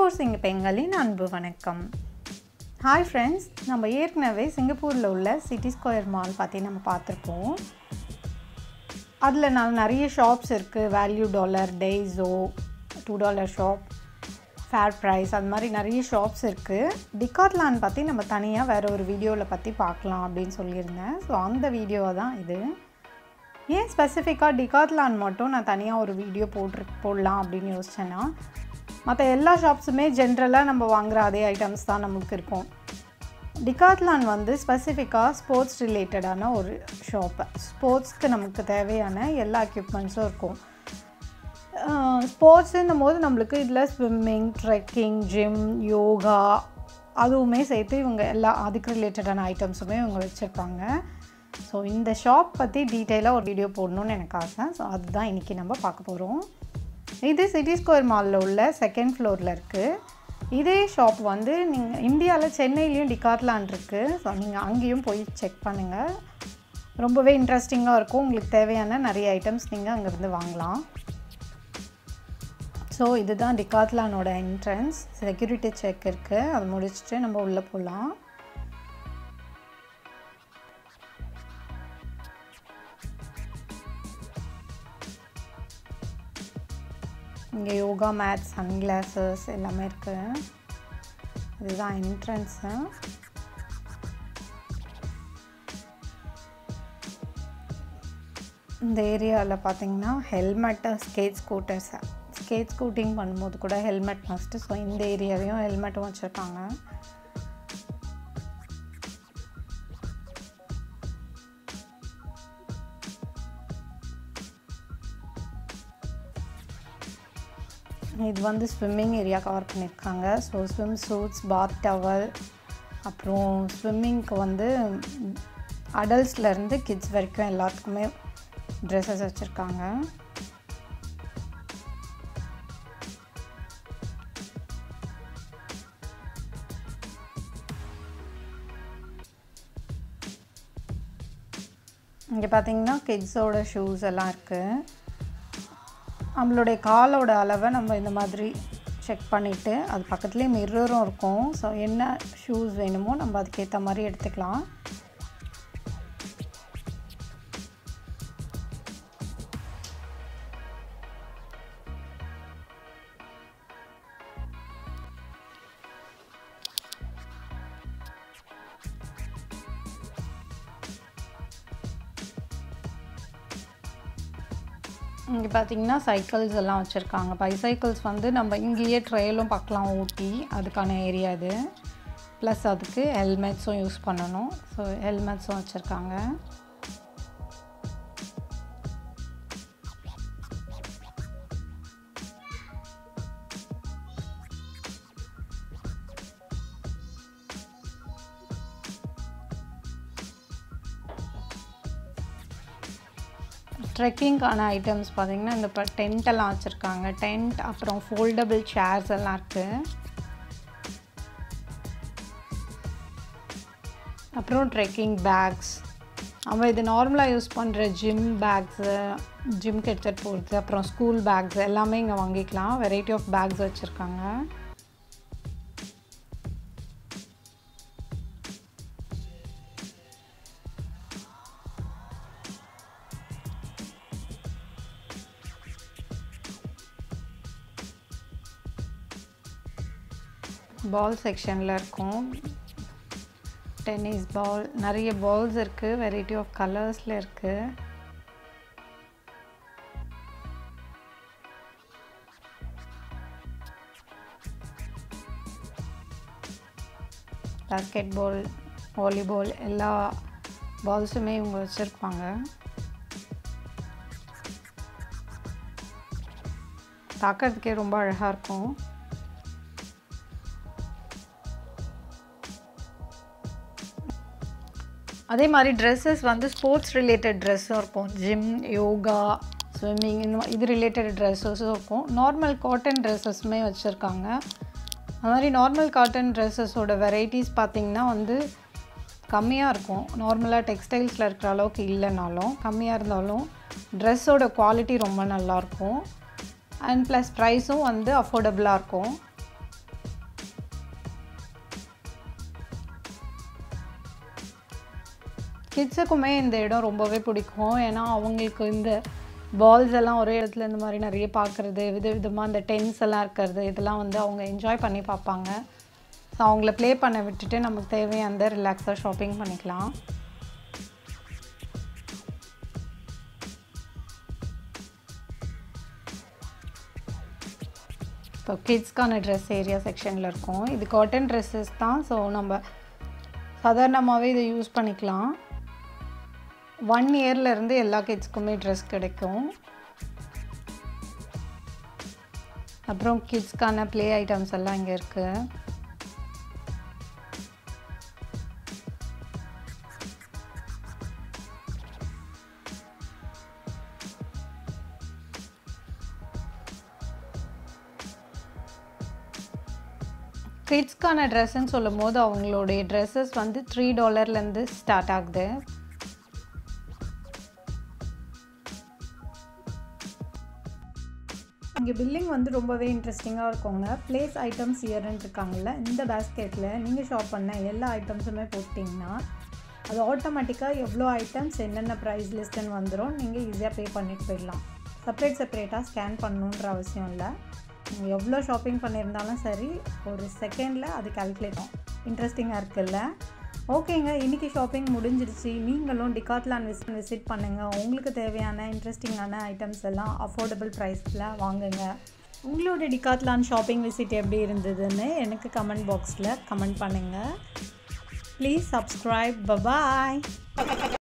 Singapore சிங்க பெண்களின் அன்பு வணக்கம் ஹாய் ஃப்ரெண்ட்ஸ் நம்ம ஏற்கனவே சிங்கப்பூரில் உள்ள சிட்டி ஸ்கொயர் மால் பற்றி நம்ம பார்த்துருப்போம் அதில் நான் நிறைய ஷாப்ஸ் இருக்குது value dollar Daiso two dollar shop fair price அது மாதிரி நிறைய ஷாப்ஸ் இருக்குது டிகாட்லான் பற்றி நம்ம தனியாக வேறு ஒரு வீடியோவில் பற்றி பார்க்கலாம் அப்படின்னு சொல்லியிருந்தேன் ஸோ அந்த வீடியோ தான் இது ஏன் ஸ்பெசிஃபிக்காக டிகாத்லான் மட்டும் நான் தனியாக ஒரு வீடியோ போட்டு போடலாம் அப்படின்னு யோசிச்சேன்னா மற்ற எல்லா ஷாப்ஸுமே ஜென்ரலாக நம்ம வாங்குகிற அதே ஐட்டம்ஸ் தான் நமக்கு இருக்கும் டிகாத்லான் வந்து ஸ்பெசிஃபிக்காக ஸ்போர்ட்ஸ் ரிலேட்டடான ஒரு ஷாப்பு ஸ்போர்ட்ஸ்க்கு நமக்கு தேவையான எல்லா எக்யூப்மெண்ட்ஸும் இருக்கும் ஸ்போர்ட்ஸுன்னும் போது நம்மளுக்கு இதில் ஸ்விம்மிங் ட்ரெக்கிங் ஜிம் யோகா அதுவுமே சேர்த்து இவங்க எல்லா அதுக்கு ரிலேட்டடான ஐட்டம்ஸுமே இவங்க வச்சுருப்பாங்க ஸோ இந்த ஷாப் பற்றி டீட்டெயிலாக ஒரு வீடியோ போடணுன்னு எனக்கு ஆசை ஸோ அதுதான் இன்றைக்கி நம்ம பார்க்க போகிறோம் இது சிட்டி ஸ்கொயர் மாலில் உள்ள செகண்ட் ஃப்ளோரில் இருக்குது இதே ஷாப் வந்து நீங்கள் இந்தியாவில் சென்னையிலையும் டிகார்லான் இருக்குது ஸோ நீங்கள் அங்கேயும் போய் செக் பண்ணுங்கள் ரொம்பவே இன்ட்ரெஸ்டிங்காக இருக்கும் உங்களுக்கு தேவையான நிறைய ஐட்டம்ஸ் நீங்கள் அங்கேருந்து வாங்கலாம் ஸோ இதுதான் டிகாத்லானோட என்ட்ரன்ஸ் செக்யூரிட்டி செக் இருக்குது அது முடிச்சுட்டு நம்ம உள்ளே போகலாம் இங்கே யோகா மேட் சன்கிளாஸஸ் எல்லாமே இருக்குது இதுதான் என்ட்ரன்ஸு இந்த ஏரியாவில் பார்த்தீங்கன்னா helmet skate scooters skate scooting பண்ணும்போது கூட ஹெல்மெட் மஸ்ட்டு ஸோ இந்த ஏரியாலையும் ஹெல்மெட்டும் வச்சுருக்காங்க இது வந்து ஸ்விம்மிங் ஏரியா கவர் பண்ணியிருக்காங்க so swimsuits bath towel அப்புறம் ஸ்விம்மிங்க்கு வந்து அடல்ட்ஸ்லேருந்து கிட்ஸ் வரைக்கும் எல்லாத்துக்குமே ட்ரெஸ்ஸஸ் வச்சுருக்காங்க இங்கே பார்த்தீங்கன்னா கிட்ஸோட ஷூஸ் எல்லாம் இருக்குது நம்மளுடைய காலோட அளவை நம்ம இந்த மாதிரி செக் பண்ணிவிட்டு அது பக்கத்துலேயே மிரரும் இருக்கும் ஸோ என்ன ஷூஸ் வேணுமோ நம்ம அதுக்கேற்ற மாதிரி எடுத்துக்கலாம் இங்கே பார்த்தீங்கன்னா சைக்கிள்ஸ் எல்லாம் வச்சுருக்காங்க பைசைக்கிள்ஸ் வந்து நம்ம இங்கேயே ட்ரெயிலும் பார்க்கலாம் ஊட்டி அதுக்கான ஏரியா இது ப்ளஸ் அதுக்கு ஹெல்மெட்ஸும் யூஸ் பண்ணணும் ஸோ ஹெல்மெட்ஸும் வச்சுருக்காங்க ட்ரெக்கிங்க்கான ஐட்டம்ஸ் பார்த்திங்கன்னா இந்த இப்போ டென்ட் எல்லாம் வச்சுருக்காங்க டென்ட் அப்புறம் ஃபோல்டபுள் சேர்ஸ் எல்லாம் இருக்குது அப்புறம் ட்ரெக்கிங் பேக்ஸ் நம்ம இது நார்மலாக யூஸ் பண்ணுற ஜிம் பேக்ஸு ஜிம்க்கு எடுத்துகிட்டு போகிறது அப்புறம் ஸ்கூல் பேக்ஸ் எல்லாமே இங்கே வாங்கிக்கலாம் வெரைட்டி ஆஃப் பேக்ஸ் வச்சுருக்காங்க பால் செக்ஷனில் இருக்கும் டென்னிஸ் பால் நிறைய பால்ஸ் இருக்குது வெரைட்டி ஆஃப் கலர்ஸில் இருக்குது பாஸ்கெட் பால் வாலிபால் எல்லா பால்ஸுமே இவங்க வச்சுருப்பாங்க பார்க்குறதுக்கே ரொம்ப அழகாக இருக்கும் அதே மாதிரி ட்ரெஸ்ஸஸ் வந்து ஸ்போர்ட்ஸ் ரிலேட்டட் ட்ரெஸ்ஸும் இருக்கும் ஜிம் யோகா ஸ்விம்மிங் இந்த இது ரிலேட்டட் ட்ரெஸ்ஸஸும் இருக்கும் நார்மல் காட்டன் ட்ரெஸ்ஸஸுமே வச்சுருக்காங்க அது மாதிரி நார்மல் காட்டன் ட்ரெஸ்ஸஸோட வெரைட்டிஸ் பார்த்திங்கன்னா வந்து கம்மியாக இருக்கும் நார்மலாக டெக்ஸ்டைல்ஸில் இருக்கிற அளவுக்கு இல்லைனாலும் கம்மியாக இருந்தாலும் ட்ரெஸ்ஸோட குவாலிட்டி ரொம்ப நல்லாயிருக்கும் அண்ட் ப்ளஸ் ப்ரைஸும் வந்து அஃபோர்டபுளாக இருக்கும் கிட்ஸுக்குமே இந்த இடம் ரொம்பவே பிடிக்கும் ஏன்னா அவங்களுக்கு இந்த பால்ஸ் எல்லாம் ஒரே இடத்துல இந்த மாதிரி நிறைய பார்க்குறது வித விதமாக இந்த டென்ஸ் எல்லாம் இருக்கிறது இதெல்லாம் வந்து அவங்க என்ஜாய் பண்ணி பார்ப்பாங்க ஸோ அவங்கள ப்ளே பண்ண விட்டுட்டு நமக்கு தேவையான ரிலாக்ஸாக ஷாப்பிங் பண்ணிக்கலாம் இப்போ கிட்ஸ்க்கான ட்ரெஸ் ஏரியா செக்ஷனில் இருக்கும் இது காட்டன் ட்ரெஸ்ஸஸ் தான் ஸோ நம்ம சாதாரணமாகவே இதை யூஸ் பண்ணிக்கலாம் ஒன் இயர்லேருந்து எல்லா கிட்ஸ்க்குமே ட்ரெஸ் கிடைக்கும் அப்புறம் கிட்ஸ்க்கான ப்ளே ஐட்டம்ஸ் எல்லாம் இங்கே இருக்குது கிட்ஸ்க்கான ட்ரெஸ்ஸுன்னு சொல்லும் போது அவங்களுடைய ட்ரெஸ்ஸஸ் வந்து த்ரீ டாலர்லேருந்து ஸ்டார்ட் ஆகுது இங்கே பில்லிங் வந்து ரொம்பவே இன்ட்ரெஸ்டிங்காக இருக்குங்க ப்ளேஸ் ஐட்டம்ஸ் இயர்ன்னு இருக்காங்கல்ல இந்த பேஸ்கெட்டில் நீங்கள் ஷாப் பண்ண எல்லா ஐட்டம்ஸுமே போட்டிங்கன்னா அது ஆட்டோமேட்டிக்காக எவ்வளோ ஐட்டம்ஸ் என்னென்ன ப்ரைஸ் லிஸ்ட்டுன்னு வந்துடும் நீங்கள் ஈஸியாக பே பண்ணிட்டு போயிடலாம் செப்பரேட் செப்பரேட்டாக ஸ்கேன் பண்ணணுன்ற அவசியம் இல்லை நீங்கள் எவ்வளோ ஷாப்பிங் பண்ணியிருந்தாலும் சரி ஒரு செகண்டில் அது கால்குலேட் ஆகும் இன்ட்ரெஸ்டிங்காக இருக்குல்ல ஓகேங்க இன்றைக்கி ஷாப்பிங் முடிஞ்சிருச்சு நீங்களும் டிகாட்லான் விசிட் விசிட் பண்ணுங்கள் உங்களுக்கு தேவையான இன்ட்ரெஸ்டிங்கான ஐட்டம்ஸ் எல்லாம் அஃபோர்டபுள் ப்ரைஸில் வாங்குங்க உங்களோட டிகாட்லான் ஷாப்பிங் விசிட் எப்படி இருந்ததுன்னு எனக்கு கமெண்ட் பாக்ஸில் கமெண்ட் பண்ணுங்கள் ப்ளீஸ் சப்ஸ்கிரைப் பபாய்